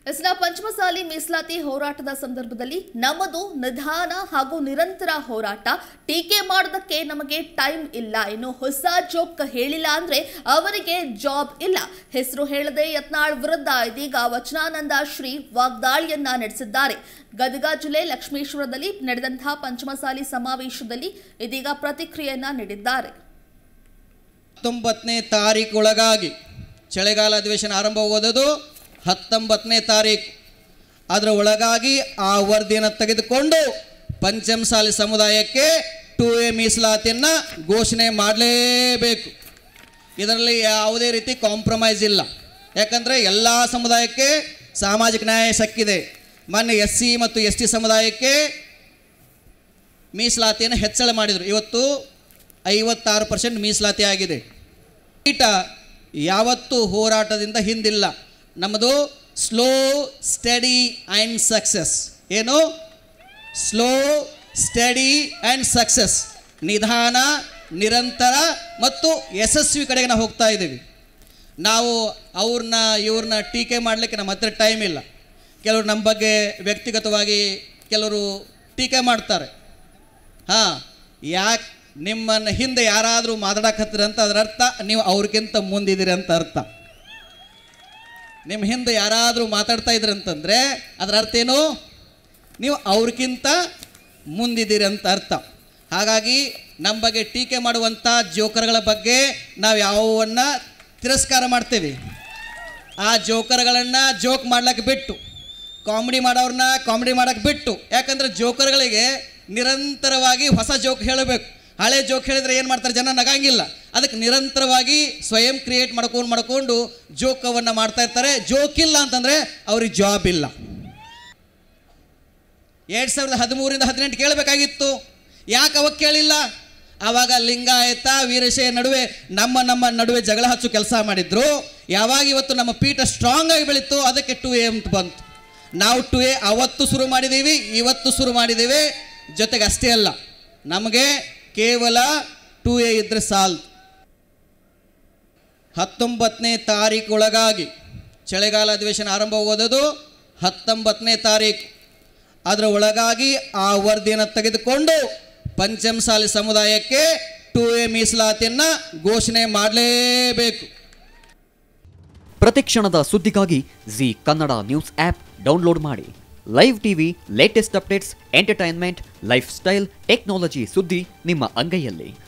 ಎಸ್ನ ಪಂಚಮಸಾಲಿ ಮೀಸಲಾತಿ ಹೋರಾಟದ ಸಂದರ್ಭದಲ್ಲಿ ನಮ್ಮದು ನಿಧಾನ ಹಾಗೂ ನಿರಂತರ ಹೋರಾಟ ಟೀಕೆ ಮಾಡೋದಕ್ಕೆ ನಮಗೆ ಟೈಮ್ ಇಲ್ಲ ಇನ್ನು ಹೊಸ ಜೋಕ್ ಹೇಳಿಲ್ಲ ಅಂದ್ರೆ ಅವರಿಗೆ ಜಾಬ್ ಇಲ್ಲ ಹೆಸರು ಹೇಳದೆ ಯತ್ನಾಳ್ ವಿರುದ್ಧ ಇದೀಗ ವಚನಾನಂದ ಶ್ರೀ ವಾಗ್ದಾಳಿಯನ್ನ ನಡೆಸಿದ್ದಾರೆ ಗದಗ ಜಿಲ್ಲೆ ಲಕ್ಷ್ಮೇಶ್ವರದಲ್ಲಿ ನಡೆದಂತಹ ಪಂಚಮಸಾಲಿ ಸಮಾವೇಶದಲ್ಲಿ ಇದೀಗ ಪ್ರತಿಕ್ರಿಯೆಯನ್ನ ನೀಡಿದ್ದಾರೆ ಹತ್ತೊಂಬತ್ತನೇ ತಾರೀಕು ಒಳಗಾಗಿ ಚಳಿಗಾಲ ಅಧಿವೇಶನ ಆರಂಭವಾಗೋದು ಹತ್ತೊಂಬತ್ತನೇ ತಾರೀಕು ಅದರ ಒಳಗಾಗಿ ಆ ವರದಿಯನ್ನು ತೆಗೆದುಕೊಂಡು ಪಂಚಮಸಾಲಿ ಸಮುದಾಯಕ್ಕೆ ಟು ಎ ಮೀಸಲಾತಿಯನ್ನು ಘೋಷಣೆ ಮಾಡಲೇಬೇಕು ಇದರಲ್ಲಿ ಯಾವುದೇ ರೀತಿ ಕಾಂಪ್ರಮೈಸ್ ಇಲ್ಲ ಯಾಕಂದರೆ ಎಲ್ಲ ಸಮುದಾಯಕ್ಕೆ ಸಾಮಾಜಿಕ ನ್ಯಾಯ ಸಕ್ಕಿದೆ ಮೊನ್ನೆ ಎಸ್ ಸಿ ಮತ್ತು ಎಸ್ ಟಿ ಸಮುದಾಯಕ್ಕೆ ಮೀಸಲಾತಿಯನ್ನು ಹೆಚ್ಚಳ ಮಾಡಿದರು ಇವತ್ತು ಐವತ್ತಾರು ಪರ್ಸೆಂಟ್ ಮೀಸಲಾತಿ ಆಗಿದೆ ಈಟ ಯಾವತ್ತೂ ಹೋರಾಟದಿಂದ ಹಿಂದಿಲ್ಲ ನಮ್ಮದು ಸ್ಲೋ ಸ್ಟಡಿ ಆ್ಯಂಡ್ ಸಕ್ಸಸ್ ಏನು ಸ್ಲೋ ಸ್ಟಡಿ ಆ್ಯಂಡ್ ಸಕ್ಸಸ್ ನಿಧಾನ ನಿರಂತರ ಮತ್ತು ಯಶಸ್ವಿ ಕಡೆಗೆ ನಾವು ಹೋಗ್ತಾ ಇದ್ದೀವಿ ನಾವು ಅವ್ರನ್ನ ಇವ್ರನ್ನ ಟೀಕೆ ಮಾಡಲಿಕ್ಕೆ ನಮ್ಮ ಹತ್ರ ಟೈಮ್ ಇಲ್ಲ ಕೆಲವರು ನಮ್ಮ ಬಗ್ಗೆ ವ್ಯಕ್ತಿಗತವಾಗಿ ಕೆಲವರು ಟೀಕೆ ಮಾಡ್ತಾರೆ ಹಾಂ ಯಾಕೆ ನಿಮ್ಮನ್ನು ಹಿಂದೆ ಯಾರಾದರೂ ಮಾತಾಡಕತ್ತೀರ ಅಂತ ಅದರ ಅರ್ಥ ನೀವು ಅವ್ರಿಗಿಂತ ಮುಂದಿದ್ದೀರಿ ಅಂತ ಅರ್ಥ ನಿಮ್ಮ ಹಿಂದೆ ಯಾರಾದರೂ ಮಾತಾಡ್ತಾ ಇದ್ರಿ ಅಂತಂದರೆ ಅದರ ಅರ್ಥ ಏನು ನೀವು ಅವ್ರಿಗಿಂತ ಮುಂದಿದ್ದೀರಿ ಅಂತ ಅರ್ಥ ಹಾಗಾಗಿ ನಮ್ಮ ಬಗ್ಗೆ ಟೀಕೆ ಮಾಡುವಂಥ ಜೋಕರ್ಗಳ ಬಗ್ಗೆ ನಾವು ಯಾವನ್ನ ತಿರಸ್ಕಾರ ಮಾಡ್ತೇವೆ ಆ ಜೋಕರ್ಗಳನ್ನು ಜೋಕ್ ಮಾಡ್ಲಿಕ್ಕೆ ಬಿಟ್ಟು ಕಾಮಿಡಿ ಮಾಡೋರನ್ನ ಕಾಮಿಡಿ ಮಾಡೋಕ್ಕೆ ಬಿಟ್ಟು ಯಾಕಂದರೆ ಜೋಕರ್ಗಳಿಗೆ ನಿರಂತರವಾಗಿ ಹೊಸ ಜೋಕ್ ಹೇಳಬೇಕು ಹಳೆ ಜೋಕ್ ಹೇಳಿದರೆ ಏನು ಮಾಡ್ತಾರೆ ಜನ ನಗಂಗಿಲ್ಲ ಅದಕ್ಕೆ ನಿರಂತರವಾಗಿ ಸ್ವಯಂ ಕ್ರಿಯೇಟ್ ಮಾಡ್ಕೊಂಡು ಮಾಡ್ಕೊಂಡು ಜೋಕವನ್ನು ಮಾಡ್ತಾ ಇರ್ತಾರೆ ಜೋಕ್ ಇಲ್ಲ ಅಂತಂದರೆ ಅವ್ರಿಗೆ ಜಾಬ್ ಇಲ್ಲ ಎರಡು ಸಾವಿರದ ಹದಿಮೂರಿಂದ ಹದಿನೆಂಟು ಕೇಳಬೇಕಾಗಿತ್ತು ಯಾಕೆ ಅವಾಗ ಕೇಳಿಲ್ಲ ಆವಾಗ ಲಿಂಗಾಯತ ವೀರಶೈವ ನಡುವೆ ನಮ್ಮ ನಮ್ಮ ನಡುವೆ ಜಗಳ ಹಚ್ಚು ಕೆಲಸ ಮಾಡಿದ್ರು ಯಾವಾಗ ಇವತ್ತು ನಮ್ಮ ಪೀಠ ಸ್ಟ್ರಾಂಗ್ ಆಗಿ ಬೆಳೀತು ಅದಕ್ಕೆ ಟು ಎ ಅಂತ ಬಂತು ನಾವು ಟು ಎ ಅವತ್ತು ಶುರು ಮಾಡಿದ್ದೀವಿ ಇವತ್ತು ಶುರು ಮಾಡಿದ್ದೀವಿ ಜೊತೆಗೆ ಅಷ್ಟೇ ಅಲ್ಲ ನಮಗೆ ಕೇವಲ ಟು ಎ ಇದ್ದರೆ ಸಾಲ್ ಹತ್ತೊಂಬತ್ತನೇ ತಾರೀಕು ಒಳಗಾಗಿ ಚಳಿಗಾಲ ಅಧಿವೇಶನ ಆರಂಭವಾಗೋದು ಹತ್ತೊಂಬತ್ತನೇ ತಾರೀಕು ಅದರ ಒಳಗಾಗಿ ಆ ವರದಿಯನ್ನು ತೆಗೆದುಕೊಂಡು ಪಂಚಮಸಾಲಿ ಸಮುದಾಯಕ್ಕೆ ಟು ಎ ಮೀಸಲಾತಿಯನ್ನು ಘೋಷಣೆ ಮಾಡಲೇಬೇಕು ಪ್ರತಿಕ್ಷಣದ ಸುದ್ದಿಗಾಗಿ Zee Kannada news app download ಮಾಡಿ live TV latest updates entertainment lifestyle technology ಸುದ್ದಿ ನಿಮ್ಮ ಅಂಗೈಯಲ್ಲಿ